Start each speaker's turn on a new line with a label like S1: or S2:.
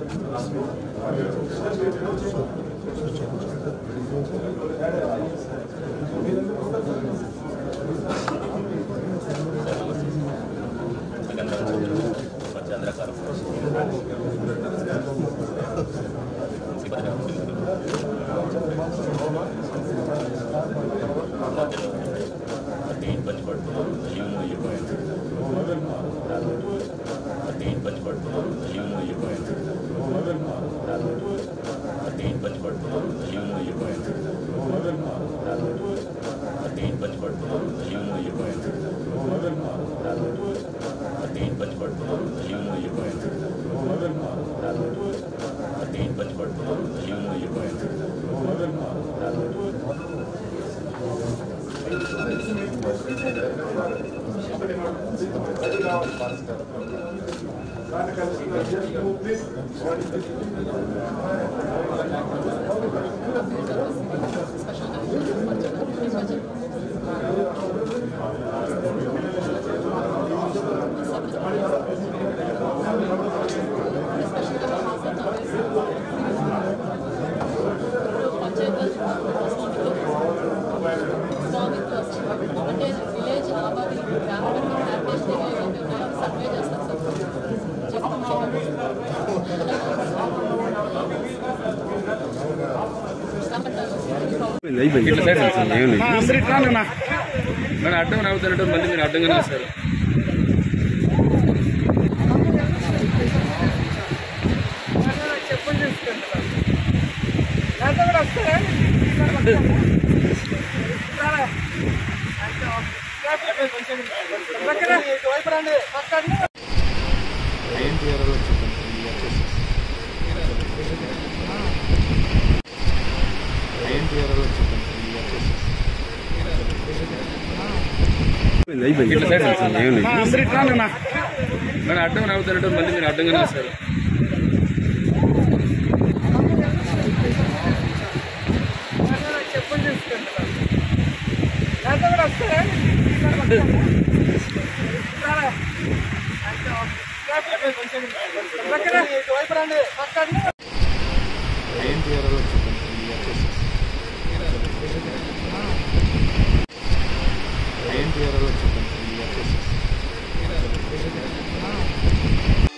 S1: చంద్రకారం అతి ఇబ్బంది పడుతున్నాం లీవ్ అయిపోయింది అతి ఇబ్బంది పడుతున్నాం లీవ్ అయిపోయింది అతి ఇబ్బంది పడుతున్నాం లీవ్ అయిపోయింది అతి ఇబ్బంది పడుతున్నాం లీవ్ అయిపోయింది అతి ఇబ్బంది పడుతున్నాం లీవ్ అయిపోయింది అతి ఇబ్బంది పడుతున్నాం లీవ్ అయిపోయింది
S2: అంటే విలేజ్ లాభాలు గ్రామీణ హ్యాపీస్ ఏవైతే ఉన్నాయో సర్వే చేస్తారు సార్
S3: ఇట్లా సైడ్ వెళ్తుంది, ఏం లేదు. మేడం అడ్డం నవ్వుతున్నట్టు మళ్ళీ మీరు అడ్డంగానే వస్తారు
S4: చెప్పులు తీసుకుంటున్నాను నాతో కూడా వస్తారా రారా. పక్కన, ఇటువైపు రండి. పక్కన.
S5: ఏం చేయాలో చెప్పండి ఈ వచ్చేసి ఏం చేయాలో చెప్పండి ఈ వచ్చేసి
S3: ఇట్లా సైడ్ వెళ్తుంది, ఏం లేదు. మేడం అడ్డం నవ్వుతున్నట్టు మళ్ళీ మీరు అడ్డంగానే వస్తారు
S4: చెప్పులు తీసుకుంటున్నాను నాతో కూడా వస్తారా రారా. పక్కన, ఇటువైపు రండి. పక్కన.
S5: ఏం చేయాలో చెప్పండి ఈ వచ్చేసి ఏం చేయాలో చెప్పండి ఈ వచ్చేసి